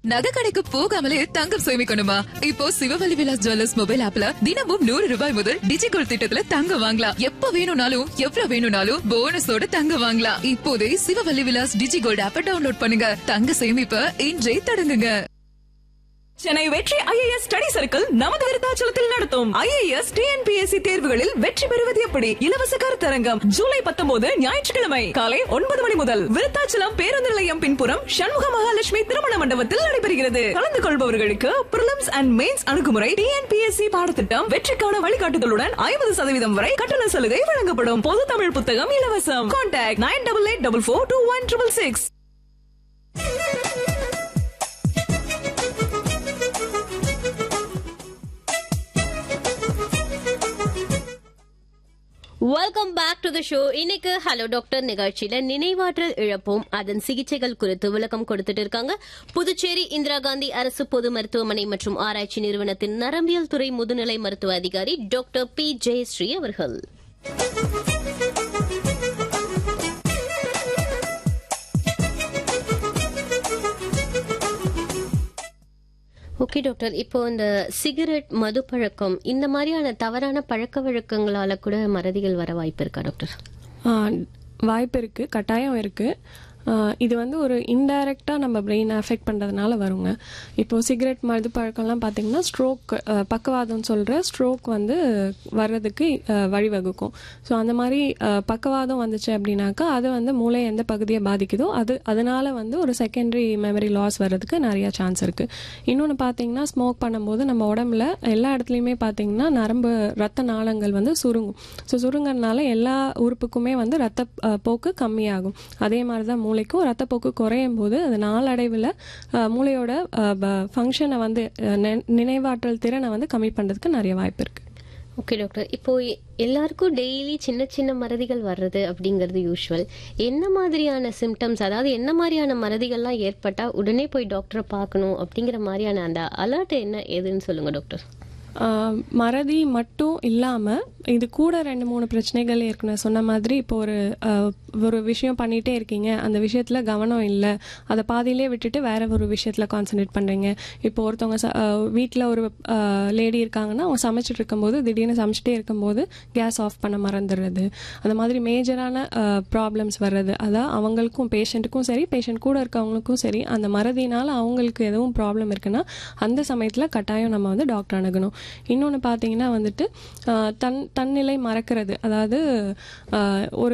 நகை கடைக்கு போகாமலே தங்கம் சேமிக்கணுமா இப்போ சிவவழி விலாஸ் ஜுவல்லர்ஸ் மொபைல் ஆப்ல தினமும் நூறு ரூபாய் முதல் டிஜிகோல்ட் திட்டத்துல தங்கம் வாங்கலாம் எப்ப வேணும்னாலும் எவ்வளவு வேணும்னாலும் போனஸோட தங்கம் வாங்கலாம் இப்போதே சிவவழி விலாஸ் டிஜிகோல்ட் ஆப்பை டவுன்லோட் பண்ணுங்க தங்க சேமிப்ப இன்றே தொடங்குங்க சென்னை வெற்றி ஐஏஎஸ் ஸ்டடி சர்க்கிள் நமது விருத்தாச்சலத்தில் நடத்தும் ஐஏஎஸ் டிஎன்பிஎஸ்சி தேர்வுகளில் வெற்றி பெறுவது எப்படி இலவச கருத்தரங்கம் ஜூலை பத்தொன்பது ஞாயிற்றுக்கிழமை காலை ஒன்பது மணி முதல் விருத்தாச்சலம் பேருந்து நிலையம் பின்புறம் சண்முக மகாலட்சுமி திருமண மண்டபத்தில் நடைபெறுகிறது கலந்து கொள்பவர்களுக்கு பிரிலிம்ஸ் அண்ட் மெயின்ஸ் அணுகுமுறை டிஎன்பிஎஸ்சி பாடத்திட்டம் வெற்றிக்கான வழிகாட்டுதலுடன் ஐம்பது சதவீதம் வரை கட்டண சலுகை வழங்கப்படும் பொது தமிழ் புத்தகம் இலவசம் contact nine double eight double four two one triple six welcome back to the show இன்னைக்கு ஹலோ டாக்டர் நிகழ்ச்சியில நினைவாற்றல் இழப்போம் அதன் சிகிச்சைகள் குறித்து விளக்கம் கொடுத்துட்டு இருக்காங்க புதுச்சேரி இந்திரா காந்தி அரசு பொது மருத்துவமனை மற்றும் ஆராய்ச்சி நிறுவனத்தின் நரம்பியல் துறை முதுநிலை மருத்துவ அதிகாரி டாக்டர் பி ஜெயஸ்ரீ அவர்கள் ஓகே டாக்டர் இப்போ இந்த சிகரெட் மது பழக்கம் இந்த மாதிரியான தவறான பழக்க வழக்கங்களால கூட மறதிகள் வர வாய்ப்பு இருக்கா டாக்டர் ஆ, வாய்ப்பு இருக்குது கட்டாயம் இருக்குது இது வந்து ஒரு இன்டைரக்டாக நம்ம பிரெயினை அஃபெக்ட் பண்ணுறதுனால வருங்க இப்போது சிகரெட் மது பழக்கம்லாம் பார்த்தீங்கன்னா ஸ்ட்ரோக் பக்கவாதம் சொல்கிற ஸ்ட்ரோக் வந்து வர்றதுக்கு ஆ, வழிவகுக்கும் ஸோ அந்த மாதிரி ஆ, பக்கவாதம் வந்துச்சு அப்படின்னாக்கா அது வந்து மூளை எந்த பகுதியை பாதிக்குதோ அது அதனால வந்து ஒரு செகண்டரி மெமரி லாஸ் வர்றதுக்கு நிறைய சான்ஸ் இருக்குது இன்னொன்று பார்த்தீங்கன்னா ஸ்மோக் பண்ணும்போது நம்ம உடம்புல எல்லா இடத்துலையுமே பார்த்தீங்கன்னா நரம்பு ரத்த நாளங்கள் வந்து சுருங்கும் ஸோ சுருங்கறனால எல்லா உறுப்புக்குமே வந்து ரத்த அஹ், போக்கு கம்மியாகும் அதே மாதிரி தான் மூளைக்கும் ரத்தப்போக்கு குறையும் போது அது நாளடைவில் அஹ், மூளையோட ஃபங்க்ஷனை வந்து அஹ், நி- நினைவாற்றல் திறனை வந்து கம்மி பண்ணுறதுக்கு நிறைய வாய்ப்பு இருக்குது ஓகே டாக்டர் இப்போ எ- எல்லாருக்கும் டெய்லி சின்ன சின்ன மறதிகள் வர்றது அப்படிங்கிறது யூஷுவல் என்ன மாதிரியான சிம்டம்ஸ் அதாவது என்ன மாதிரியான மறதிகள்லாம் ஏற்பட்டா உடனே போய் டாக்டரை பார்க்கணும் அப்படிங்கிற மாதிரியான அந்த அலர்ட் என்ன ஏதுன்னு சொல்லுங்க டாக்டர் ஆஹ் மறதி மட்டும் இல்லாமல் இது கூட ரெண்டு மூணு பிரச்சனைகள் ஏற்கனவே சொன்ன மாதிரி இப்போ ஒரு ஆஹ், ஒரு விஷயம் பண்ணிகிட்டே இருக்கீங்க அந்த விஷயத்தில் கவனம் இல்லை அதை பாதியிலே விட்டுட்டு வேற ஒரு விஷயத்தில் கான்சென்ட்ரேட் பண்ணுறீங்க இப்போ ஒருத்தவங்க வீட்டில் ஒரு லேடி இருக்காங்கன்னா அவங்க சமைச்சிட்டு இருக்கும்போது திடீர்னு சமைச்சிட்டே இருக்கும்போது கேஸ் ஆஃப் பண்ண மறந்துடுறது அந்த மாதிரி மேஜரான ப்ராப்ளம்ஸ் வர்றது அதான் அவங்களுக்கும் பேஷண்ட்டுக்கும் சரி பேஷண்ட் கூட இருக்கவங்களுக்கும் சரி அந்த மறதினால அவங்களுக்கு எதுவும் ப்ராப்ளம் இருக்குன்னா அந்த சமயத்தில் கட்டாயம் நம்ம வந்து டாக்டர் அணுகணும் இன்னொன்று பார்த்தீங்கன்னா வந்துட்டு ஆஹ், தன் தன்னிலை மறக்கிறது அதாவது ஆஹ், ஒரு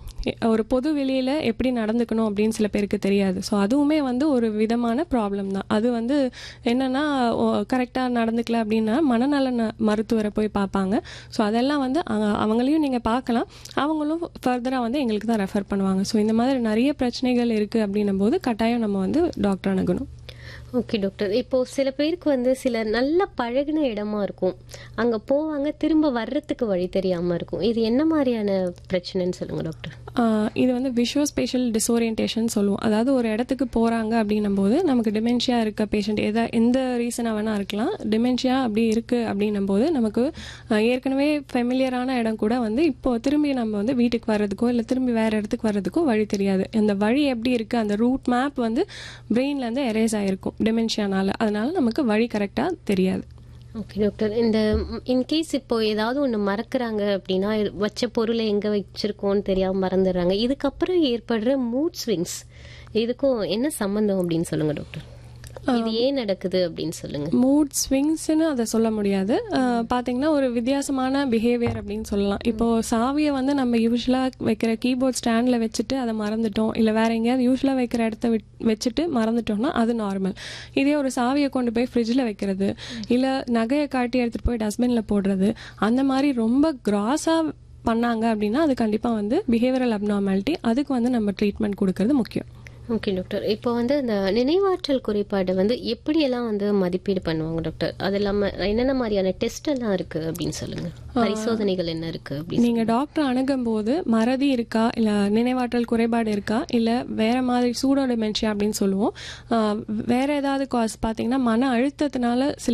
ஒரு பொது வெளியில் எப்படி நடந்துக்கணும் அப்படின்னு சில பேருக்கு தெரியாது ஸோ அதுவுமே வந்து ஒரு விதமான ப்ராப்ளம் தான் அது வந்து என்னன்னா கரெக்டாக நடந்துக்கல அப்படின்னா மனநல ந- மருத்துவரை போய் பார்ப்பாங்க ஸோ அதெல்லாம் வந்து அங்க- அவங்களையும் நீங்கள் பார்க்கலாம் அவங்களும் ஃபர்தராக வந்து எங்களுக்கு தான் ரெஃபர் பண்ணுவாங்க ஸோ இந்த மாதிரி நிறைய பிரச்சனைகள் இருக்குது அப்படின்னும் போது கட்டாயம் நம்ம வந்து டாக்டர் அணுகணும் ஓகே டாக்டர் இப்போ சில பேருக்கு வந்து சில நல்ல பழகின இடமா இருக்கும் அங்க போவாங்க திரும்ப வர்றதுக்கு வழி தெரியாம இருக்கும் இது என்ன மாதிரியான பிரச்சனைன்னு சொல்லுங்க டாக்டர் ஆஹ் இது வந்து விஷுவல் ஸ்பேஷியல் டிசோரியன்டேஷன் சொல்லுவோம் அதாவது ஒரு இடத்துக்கு போகிறாங்க அப்படின்னும் போது நமக்கு டிமென்ஷியா இருக்க பேஷண்ட் எதா எந்த ரீசனாக வேணா இருக்கலாம் டிமென்ஷியா அப்படி இருக்குது அப்படின்னும் போது நமக்கு ஆஹ் ஏற்கனவே ஃபெமிலியரான இடம் கூட வந்து இப்போ திரும்பி நம்ம வந்து வீட்டுக்கு வர்றதுக்கோ இல்லை திரும்பி வேற இடத்துக்கு வர்றதுக்கோ வழி தெரியாது அந்த வழி எப்படி இருக்குது அந்த ரூட் மேப் வந்து பிரெயின்லேருந்து எரேஸ் ஆகிருக்கும் டிமென்ஷியானால அதனால நமக்கு வழி கரெக்டாக தெரியாது ஓகே டாக்டர் இந்த இன்கேஸ் இப்போ ஏதாவது ஒன்று மறக்கிறாங்க அப்படின்னா இது வச்ச பொருளை எங்கே வச்சிருக்கோன்னு தெரியாமல் மறந்துடுறாங்க இதுக்கப்புறம் ஏற்படுற மூட் ஸ்விங்ஸ் இதுக்கும் என்ன சம்பந்தம் அப்படின்னு சொல்லுங்க டாக்டர் இது ஏன் நடக்குது அப்படின்னு சொல்லுங்க மூட் ஸ்விங்ஸ்னு அதை சொல்ல முடியாது அஹ் பாத்தீங்கன்னா ஒரு வித்தியாசமான பிஹேவியர் அப்படின்னு சொல்லலாம் இப்போ சாவியை வந்து நம்ம யூஸ்வலாக வைக்கிற கீபோர்ட் ஸ்டாண்டில் வச்சுட்டு அதை மறந்துட்டோம் இல்லை வேற எங்கேயாவது யூஸ்வலாக வைக்கிற இடத்த விட்- வச்சுட்டு மறந்துட்டோம்னா அது நார்மல் இதே ஒரு சாவியை கொண்டு போய் ஃப்ரிட்ஜில் வைக்கிறது இல்லை நகையை காட்டி எடுத்துகிட்டு போய் டஸ்ட்பினில் போடுறது அந்த மாதிரி ரொம்ப கிராஸாக பண்ணாங்க அப்படின்னா அது கண்டிப்பாக வந்து பிஹேவியரல் அப்நார்மாலிட்டி அதுக்கு வந்து நம்ம ட்ரீட்மெண்ட் கொடுக்கறது முக்கியம் ஓகே டாக்டர் இப்போ வந்து இந்த நினைவாற்றல் குறைபாடு வந்து எப்படியெல்லாம் வந்து மதிப்பீடு பண்ணுவாங்க டாக்டர் அது இல்லாமல் என்னென்ன மாதிரியான டெஸ்ட் எல்லாம் இருக்கு அப்படின்னு சொல்லுங்க பரிசோதனைகள் என்ன இருக்கு அப்படின்னு நீங்க டாக்டர் அணுகும் போது மறதி இருக்கா இல்ல நினைவாற்றல் குறைபாடு இருக்கா இல்ல வேற மாதிரி சூடோ டிமென்ஷியா அப்படின்னு சொல்லுவோம் ஆஹ் வேற ஏதாவது காஸ் பாத்தீங்கன்னா மன அழுத்தத்தினால சில